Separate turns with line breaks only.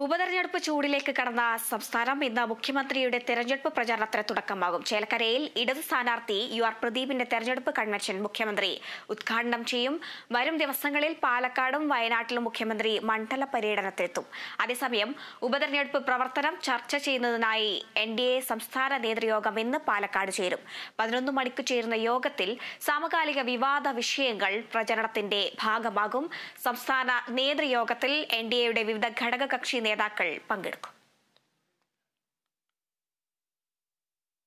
ഉപതെരഞ്ഞെടുപ്പ് ചൂടിലേക്ക് കടന്ന സംസ്ഥാനം ഇന്ന് മുഖ്യമന്ത്രിയുടെ തെരഞ്ഞെടുപ്പ് പ്രചാരണത്തിന് തുടക്കമാകും ചേലക്കരയിൽ ഇടത് സ്ഥാനാർത്ഥി യു ആർ പ്രദീപിന്റെ തെരഞ്ഞെടുപ്പ് കൺവെൻഷൻ മുഖ്യമന്ത്രി ഉദ്ഘാടനം ചെയ്യും വരും ദിവസങ്ങളിൽ പാലക്കാടും വയനാട്ടിലും മുഖ്യമന്ത്രി മണ്ഡല പര്യടനത്തിലെത്തും അതേസമയം ഉപതെരഞ്ഞെടുപ്പ് പ്രവർത്തനം ചർച്ച ചെയ്യുന്നതിനായി എൻ ഡി എ സംസ്ഥാന നേതൃയോഗം ഇന്ന് പാലക്കാട് ചേരും പതിനൊന്ന് മണിക്ക് ചേരുന്ന യോഗത്തിൽ സമകാലിക വിവാദ വിഷയങ്ങൾ പ്രചരണത്തിന്റെ ഭാഗമാകും സംസ്ഥാന നേതൃയോഗത്തിൽ എൻ ഡി എയുടെ വിവിധ ഘടകകക്ഷി നേതാക്കൾ പങ്കെടുക്കും